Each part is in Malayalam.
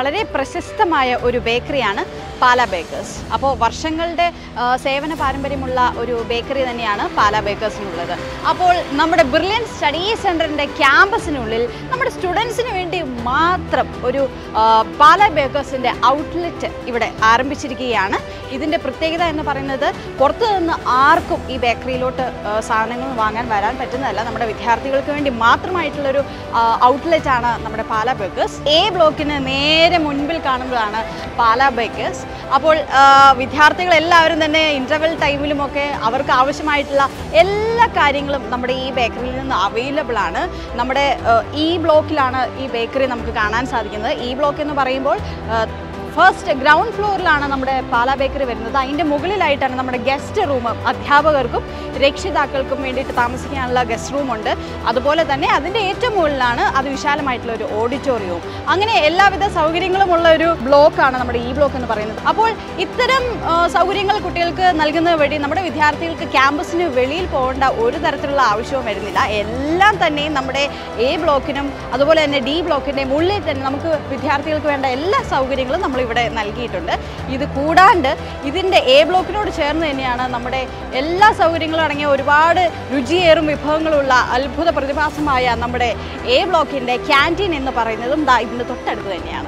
വളരെ പ്രശസ്തമായ ഒരു ബേക്കറിയാണ് പാല ബേക്കേഴ്സ് അപ്പോൾ വർഷങ്ങളുടെ ആ, സേവന പാരമ്പര്യമുള്ള ഒരു ബേക്കറി തന്നെയാണ് പാല ബേക്കേഴ്സിനുള്ളത് അപ്പോൾ നമ്മുടെ ബ്രില്യൻ സ്റ്റഡി സെൻറ്ററിൻ്റെ ക്യാമ്പസിനുള്ളിൽ നമ്മുടെ സ്റ്റുഡൻസിന് വേണ്ടി മാത്രം ഒരു ആ, പാല ബേക്കേഴ്സിൻ്റെ ഔട്ട്ലെറ്റ് ഇവിടെ ആരംഭിച്ചിരിക്കുകയാണ് ഇതിൻ്റെ പ്രത്യേകത എന്ന് പറയുന്നത് പുറത്തു നിന്ന് ആർക്കും ഈ ബേക്കറിയിലോട്ട് ആ, സാധനങ്ങൾ വാങ്ങാൻ വരാൻ പറ്റുന്നതല്ല നമ്മുടെ വിദ്യാർത്ഥികൾക്ക് വേണ്ടി മാത്രമായിട്ടുള്ളൊരു ഔട്ട്ലെറ്റ് ആണ് നമ്മുടെ പാല ബേക്കേഴ്സ് എ ബ്ലോക്കിന് നേരെ മുൻപിൽ കാണുന്നതാണ് പാല ബേക്കേഴ്സ് അപ്പോൾ ആ, വിദ്യാർത്ഥികൾ എല്ലാവരും തന്നെ ഇൻ്റർവെൽ ടൈമിലുമൊക്കെ അവർക്ക് ആവശ്യമായിട്ടുള്ള എല്ലാ കാര്യങ്ങളും നമ്മുടെ ഈ ബേക്കറിയിൽ നിന്ന് അവൈലബിൾ ആണ് നമ്മുടെ ആ, ഈ ബ്ലോക്കിലാണ് ഈ ബേക്കറി നമുക്ക് കാണാൻ സാധിക്കുന്നത് ഈ ബ്ലോക്ക് എന്ന് പറയുമ്പോൾ ആ, ഫസ്റ്റ് ഗ്രൗണ്ട് ഫ്ലോറിലാണ് നമ്മുടെ പാല ബേക്കറി വരുന്നത് അതിൻ്റെ മുകളിലായിട്ടാണ് നമ്മുടെ ഗസ്റ്റ് റൂം അധ്യാപകർക്കും രക്ഷിതാക്കൾക്കും വേണ്ടിയിട്ട് താമസിക്കാനുള്ള ഗസ്റ്റ് റൂം ഉണ്ട് അതുപോലെ തന്നെ അതിൻ്റെ ഏറ്റവും മുകളിലാണ് അതിവിശാലമായിട്ടുള്ള ഒരു ഓഡിറ്റോറിയവും അങ്ങനെ എല്ലാവിധ സൗകര്യങ്ങളുമുള്ള ഒരു ബ്ലോക്കാണ് നമ്മുടെ ഈ ബ്ലോക്ക് എന്ന് പറയുന്നത് അപ്പോൾ ഇത്തരം ആ, സൗകര്യങ്ങൾ കുട്ടികൾക്ക് നൽകുന്നത് വഴി നമ്മുടെ വിദ്യാർത്ഥികൾക്ക് ക്യാമ്പസിന് വെളിയിൽ പോകേണ്ട ഒരു തരത്തിലുള്ള ആവശ്യവും വരുന്നില്ല എല്ലാം തന്നെ നമ്മുടെ എ ബ്ലോക്കിനും അതുപോലെ തന്നെ ഡി ബ്ലോക്കിൻ്റെയും ഉള്ളിൽ തന്നെ നമുക്ക് വിദ്യാർത്ഥികൾക്ക് വേണ്ട എല്ലാ സൗകര്യങ്ങളും നമ്മൾ ഇവിടെ നൽകിയിട്ടുണ്ട് ഇത് കൂടാണ്ട് ഇതിൻ്റെ എ ബ്ലോക്കിനോട് ചേർന്ന് തന്നെയാണ് നമ്മുടെ എല്ലാ സൗകര്യങ്ങളും അടങ്ങിയ ഒരുപാട് രുചിയേറും വിഭവങ്ങളുള്ള അത്ഭുത പ്രതിഭാസമായ നമ്മുടെ എ ബ്ലോക്കിൻ്റെ ക്യാൻറ്റീൻ എന്ന് പറയുന്നതും ദാ ഇതിൻ്റെ തൊട്ടടുത്ത് തന്നെയാണ്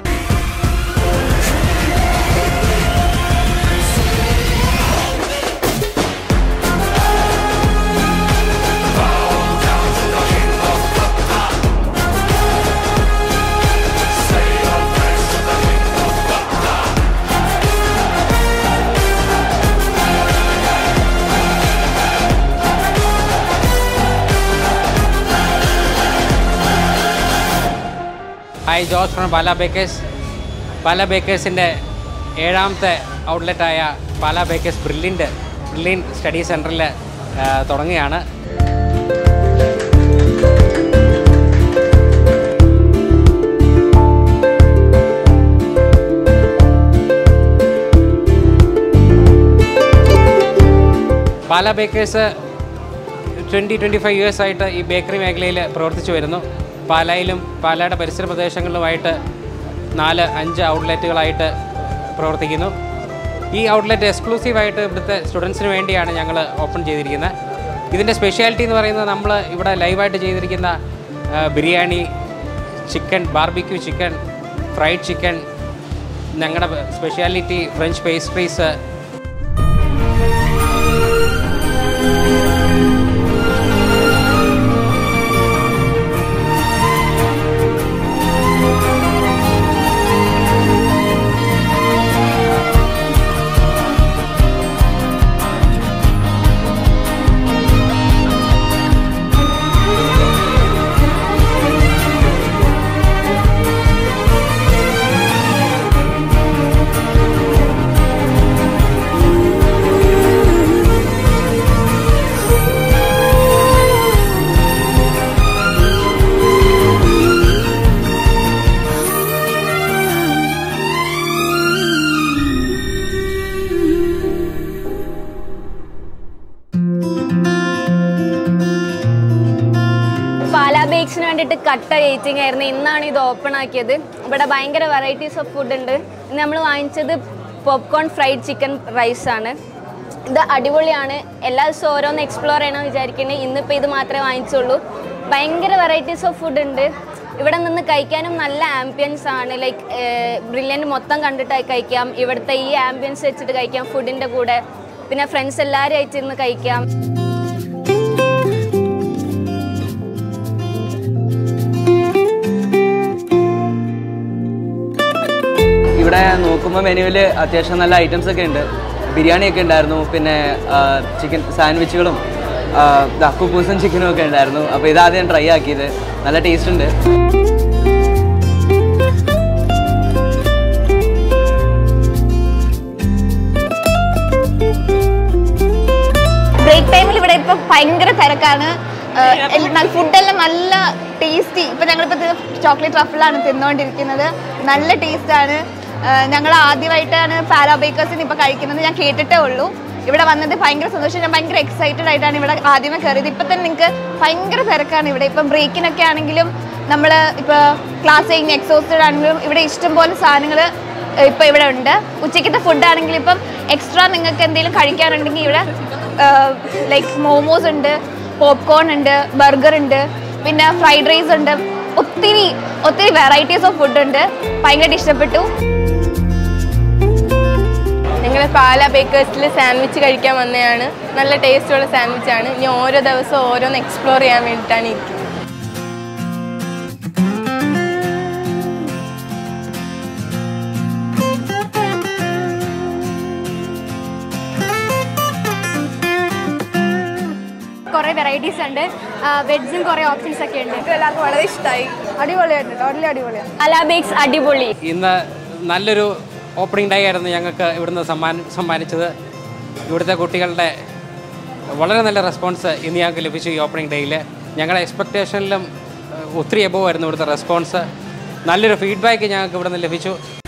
hi Jose from Pala bakers Pala ബേക്കേഴ്സിൻ്റെ ഏഴാമത്തെ ഔട്ട്ലെറ്റായ Pala bakers brilliant brilliant study സെൻറ്ററിൽ തുടങ്ങുകയാണ് Pala bakers twenty twenty five years ആയിട്ട് ഈ ബേക്കറി മേഖലയിൽ പ്രവർത്തിച്ചു വരുന്നു പാലായിലും പാലയുടെ പരിസര പ്രദേശങ്ങളിലുമായിട്ട് നാല് അഞ്ച് ഔട്ട്ലെറ്റുകളായിട്ട് പ്രവർത്തിക്കുന്നു ഈ ഔട്ട്ലെറ്റ് എക്സ്ക്ലൂസീവായിട്ട് ഇവിടുത്തെ സ്റ്റുഡൻസിന് വേണ്ടിയാണ് ഞങ്ങൾ ഓപ്പൺ ചെയ്തിരിക്കുന്നത് ഇതിൻ്റെ സ്പെഷ്യാലിറ്റി എന്ന് പറയുന്നത് നമ്മൾ ഇവിടെ ലൈവായിട്ട് ചെയ്തിരിക്കുന്ന ആ, biryani chicken barbecue chicken fried chicken ഞങ്ങളുടെ സ്പെഷ്യാലിറ്റി ഫ്രഞ്ച് പേസ്ട്രീസ് പാലാ ബേക്സിന് വേണ്ടിയിട്ട് കട്ട വെയിറ്റിംഗ് ആയിരുന്നു ഇന്നാണ് ഇത് ഓപ്പൺ ആക്കിയത് ഇവിടെ ഭയങ്കര വെറൈറ്റീസ് ഓഫ് ഫുഡ് ഉണ്ട് ഇന്ന് നമ്മൾ വാങ്ങിച്ചത് പോപ്കോൺ ഫ്രൈഡ് ചിക്കൻ റൈസ് ആണ് ഇത് അടിപൊളിയാണ് എല്ലാ ദിവസവും ഓരോന്ന് എക്സ്പ്ലോർ ചെയ്യണമെന്ന് വിചാരിക്കുന്നത് ഇന്നിപ്പോൾ ഇത് മാത്രമേ വാങ്ങിച്ചുള്ളൂ ഭയങ്കര വെറൈറ്റീസ് ഓഫ് ഫുഡ് ഉണ്ട് ഇവിടെ നിന്ന് കഴിക്കാനും നല്ല ആംബിയൻസ് ആണ് ലൈക്ക് ബ്രില്യൻ്റ് മൊത്തം കണ്ടിട്ട് കഴിക്കാം ഇവിടുത്തെ ഈ ആംബിയൻസ് വെച്ചിട്ട് കഴിക്കാം ഫുഡിൻ്റെ കൂടെ പിന്നെ ഫ്രണ്ട്സ് എല്ലാവരും ആയിട്ടിരുന്ന് കഴിക്കാം ഇവിടെ നോക്കുമ്പോൾ മെനുവിൽ അത്യാവശ്യം നല്ല ഐറ്റംസ് ഒക്കെ ഉണ്ട് ബിരിയാണി ഒക്കെ ഉണ്ടായിരുന്നു പിന്നെ ചിക്കൻ സാൻഡ്വിച്ചുകളും കുക്കൂസും ചിക്കനും ഒക്കെ ഉണ്ടായിരുന്നു അപ്പോൾ ഇതാദ്യം ട്രൈ ആക്കിയത് നല്ല ടേസ്റ്റ് ഉണ്ട് ബ്രേക്ക് ടൈമിൽ ഇവിടെ ഇപ്പൊ ഭയങ്കര തിരക്കാണ് ഫുഡെല്ലാം നല്ല ടേസ്റ്റി ഇപ്പൊ ഞങ്ങളിപ്പോ ചോക്ലേറ്റ് റഫിളാണ് തിന്നുകൊണ്ടിരിക്കുന്നത് നല്ല ടേസ്റ്റ് ആണ് ഞങ്ങൾ ആദ്യമായിട്ടാണ് പാരാ ബേക്കേഴ്സിന് ഇപ്പൊ കഴിക്കുന്നത് ഞാൻ കേട്ടിട്ടേ ഉള്ളൂ ഇവിടെ വന്നത് ഭയങ്കര സന്തോഷം ഞാൻ ഭയങ്കര എക്സൈറ്റഡ് ആയിട്ടാണ് ഇവിടെ ആദ്യമേ കയറിയത് ഇപ്പൊ തന്നെ നിങ്ങൾക്ക് ഭയങ്കര തിരക്കാണ് ഇവിടെ ഇപ്പം ബ്രേക്കിനൊക്കെ ആണെങ്കിലും നമ്മൾ ഇപ്പോൾ ക്ലാസ് കഴിഞ്ഞ് എക്സോസ്റ്റഡ് ആണെങ്കിലും ഇവിടെ ഇഷ്ടംപോലെ സാധനങ്ങൾ ഇപ്പോൾ ഇവിടെ ഉണ്ട് ഉച്ചയ്ക്കത്തെ ഫുഡ് ആണെങ്കിൽ ഇപ്പം എക്സ്ട്രാ നിങ്ങൾക്ക് എന്തെങ്കിലും കഴിക്കാനുണ്ടെങ്കിൽ ഇവിടെ ലൈക്ക് മോമോസ് ഉണ്ട് പോപ്കോൺ ഉണ്ട് ബർഗർ ഉണ്ട് പിന്നെ ഫ്രൈഡ് റൈസ് ഉണ്ട് ഒത്തിരി ഒത്തിരി വെറൈറ്റീസ് ഓഫ് ഫുഡ് ഉണ്ട് ഭയങ്കരമായിട്ട് ഇഷ്ടപ്പെട്ടു ഞങ്ങൾ പാല ബേക്കേഴ്സിൽ സാൻഡ്വിച്ച് കഴിക്കാൻ വന്നതാണ് നല്ല ടേസ്റ്റുള്ള സാൻഡ്വിച്ചാണ് ഇനി ഓരോ ദിവസവും ഓരോന്ന് എക്സ്പ്ലോർ ചെയ്യാൻ വേണ്ടിയിട്ടാണ് ഇരിക്കുന്നത് കുറേ വെറൈറ്റീസ് ഉണ്ട് വെജും കുറേ ഓപ്ഷൻസ് ഒക്കെ ഉണ്ട് എല്ലാവർക്കും വളരെ ഇഷ്ടമായി അടിപൊളിയായിട്ടുണ്ട് ടോട്ടലി അടിപൊളിയാണ് അലാ ബേക്സ് അടിപൊളി ഇന്ന് നല്ലൊരു ഓപ്പണിംഗ് ഡേ ആയിരുന്നു ഞങ്ങൾക്ക് ഇവിടുന്ന് സമ്മാനം സമ്മാനിച്ചത് ഇവിടുത്തെ കുട്ടികളുടെ വളരെ നല്ല റെസ്പോൺസ് ഇന്ന് ഞങ്ങൾക്ക് ലഭിച്ചു ഈ ഓപ്പണിംഗ് ഡേയിൽ ഞങ്ങളുടെ എക്സ്പെക്റ്റേഷനിലും ഒത്തിരി എബോവ് ആയിരുന്നു ഇവിടുത്തെ റെസ്പോൺസ് നല്ലൊരു ഫീഡ്ബാക്ക് ഞങ്ങൾക്ക് ഇവിടുന്ന് ലഭിച്ചു